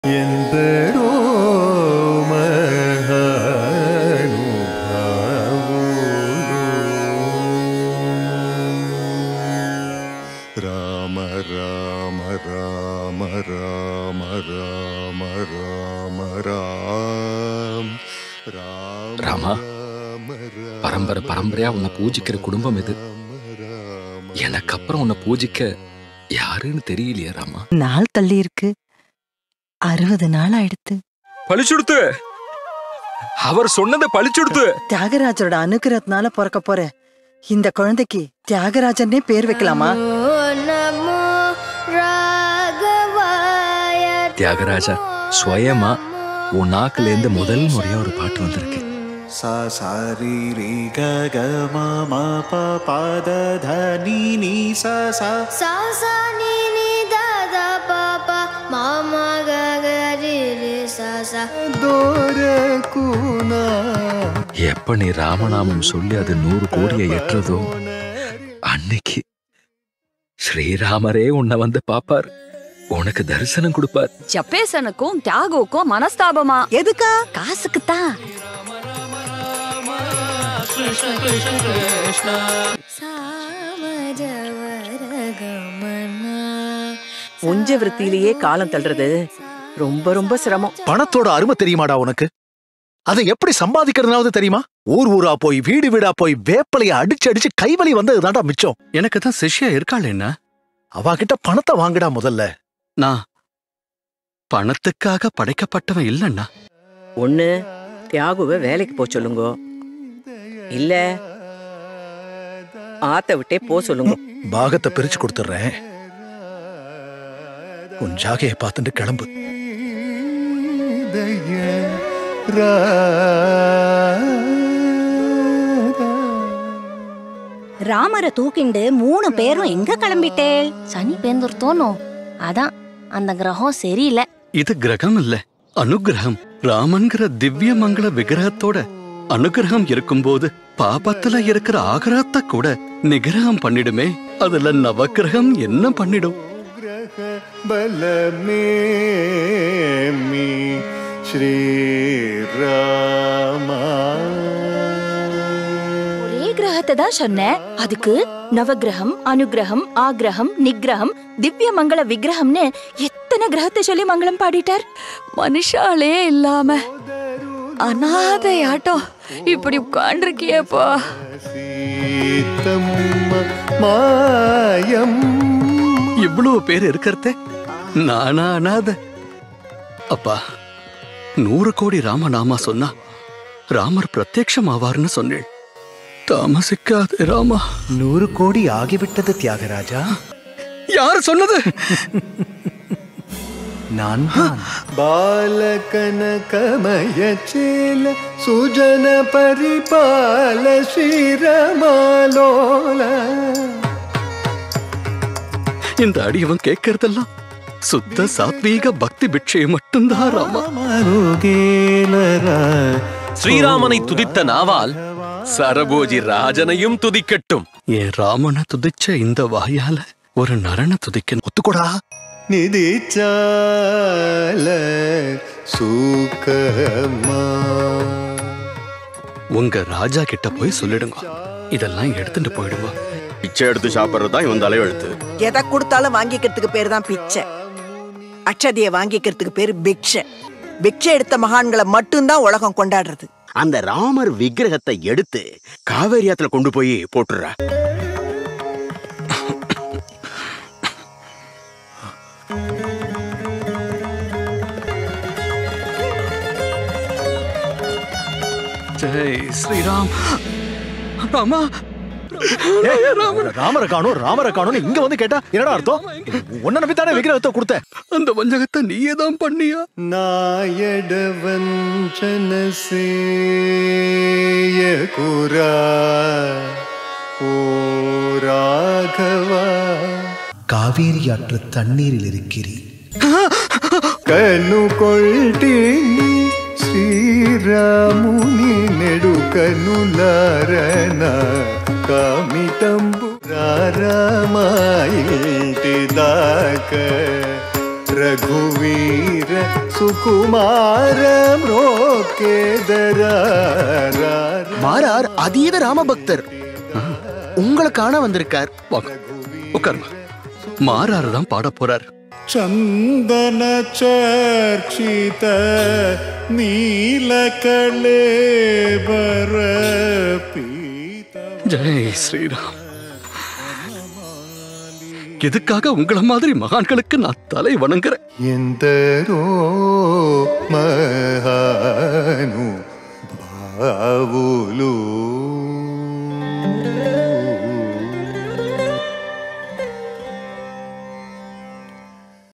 ఎందరో మహానుభావులు రామ రామ రామ రామ రామ రామ రామ రామ ராமா, பரம்பரை பரம்பரையா உன்னை பூஜிக்கிற குடும்பம் இது எனக்கு அப்புறம் உன்னை பூஜிக்க யாருன்னு தெரியலையே ராமா நாள் தள்ளி இருக்கு அறுபது நாள் ஆயிடுத்து பழிச்சுடுத்து அவர் சொன்னதை பழிச்சுடுத்து தியாகராஜரோட அனுகிரகத்தினால பிறக்க போற இந்த குழந்தைக்கு தியாகராஜன்னே பேர் வைக்கலாமா நமோ ராகவாய தியாகராஜா ஸ்வயமா உன் நாக்குல இருந்து முதல் முறையா ஒரு பாட்டு வந்திருக்கு सा सारी रे ग ग म म प प द ध नि नि सा सा சா சா நீ நீ தாதா பாப்பா மாமா ககரி ரி சா சா దొరకునా எப்ப நீ ராமநாமம் சொல்லி அது நூறு கோடியை எட்டுறதோ அன்னைக்கு ஸ்ரீராமரே உன்னை வந்து பாப்பார் உனக்கு தரிசனம் கொடுப்பார் ஜப்பேசனுக்கும் தியாகுக்கும் மனஸ்தாபமா எதுக்கா காசுக்கு தான் உஞ்ச விருத்தியிலேயே காலம் தள்ளுறது ரொம்ப ரொம்ப சிரமம் பணத்தோட அருமை தெரியுமாடா உனக்கு அதை எப்படி சம்பாதிக்கிறதுனாவது தெரியுமா ஊர் ஊரா போய் வீடு வீடா போய் வேப்பலைய அடிச்சு அடிச்சு கைவலி வந்ததுதான்டா மிச்சம் எனக்கு தான் சிஷ்யா இருக்காள் என்ன அவ கிட்ட பணத்தை வாங்குடா முதல்ல நான் பணத்துக்காக படைக்கப்பட்டவன் இல்லைண்ணா ஒண்ணு தியாகுவை வேலைக்கு போக சொல்லுங்க இல்ல ஆத்த விட்டே போ சொல்லுங்க பாகத்தை பிரிச்சு கொடுத்துட்றேன் உன் ஜாகையை பார்த்துட்டு கிளம்பு ராமரை தூக்கிண்டு மூணு பேரும் எங்க கிளம்பிட்டேள் சனி பேந்தூர் தோணும் அதான் அந்த கிரகம் சரியில்லை இது கிரகம் இல்ல அனுகிரகம் ராமன்கிற திவ்ய மங்கள விக்கிரகத்தோட அனுகிரகம் இருக்கும்போது பாபத்துல இருக்கிற ஆகரத்தை கூட நிகிரகம் பண்ணிடுமே அதுல நவக்கிரகம் என்ன பண்ணிடும் बलमे मी श्रीरामा ஒரே கிரகத்தை தான் சொன்னேன் அதுக்கு நவகிரகம் அனுகிரகம் ஆக்ரகம் நிகிரகம் திவ்ய மங்கள விக்கிரகம்னு எத்தனை கிரகத்தை சொல்லி மங்களம் பாடிட்டார் மனுஷாலே இல்லாம அனாதையாட்டம் இப்படி உட்காண்டிருக்கியப்பா சீத்தம்ம மாயம் இவ்வளவு பேர் இருக்கிறதே நானா அனாத அப்பா நூறு கோடி ராமநாமா சொன்னா ராமர் பிரத்யக்ஷம் ஆவார்னு சொன்னேன் தாமசிக்காதே ராமா நூறு கோடி ஆகிவிட்டது தியாகராஜா யார் சொன்னது நான் தான் బాలకనకమయచేల సుజన పరిపాల శ్రీరమాలోల இந்த அடியவன் கேட்கறதெல்லாம் சுத்த சாத்வீக பக்தி பிட்சை மட்டும்தான் ராமா மருகேலரா ஸ்ரீராமனை துதித்த நாவால் சரபோஜி ராஜனையும் துதிக்கட்டும் என் ராமனை துதிச்ச இந்த வாயால ஒரு நரனை துதிக்கணும் ஒத்துக்கோடா நிதிச்சால சுகமா உங்க ராஜா கிட்ட போய் சொல்லிடுங்க இதெல்லாம் எடுத்துட்டு போயிடுங்க பிச்சை எடுத்து சாப்பிடுறது தான் இவன் தலையெழுத்து எதை கொடுத்தாலும் வாங்கிக்கிறதுக்கு பேர் தான் பிச்சை அக்ஷதைய வாங்கிக்கிறதுக்கு பேர் பிக்ஷை பிக்ஷை எடுத்த மகான்களை மட்டும்தான் உலகம் கொண்டாடுறது அந்த ராமர் விக்கிரகத்தை எடுத்து காவேரி ஆத்துல கொண்டு போய் போட்டுற ஜெய் ஸ்ரீராம் ராமா ஏய், ராமரை காணும் ராமரை காணும் இங்க வந்து கேட்டா என்னடா அர்த்தம் உன்ன நம்பித்தானே விக்கிரகத்தை கொடுத்த அந்த வஞ்சகத்தை நீயே தான் பண்ணியா నాయడ వంచన సేయకురా ఓ రాఘవా காவேரி ஆற்று தண்ணீரில் இருக்கிறேன் కను కొల్టిని శ్రీరాముని నెడు కనులారన కామితంబు రామాయింటి దాక ரகுவீர சுகுமாரம் ரோக்கேதரா மாறார் அதீத ராமபக்தர் உங்களை காண வந்திருக்கார் வாங்க உட்காருங்க மாறாரு தான் பாட போறார் ಚಂದನ ಚರ್ಚಿತ ನೀಲಕಳೇಬರ ಪೀತ ஜெய் ஸ்ரீராம் எதுக்காக உங்களை மாதிரி மகான்களுக்கு நான் தலை வணங்குறேன் ಎಂದರೋ ಮಹಾ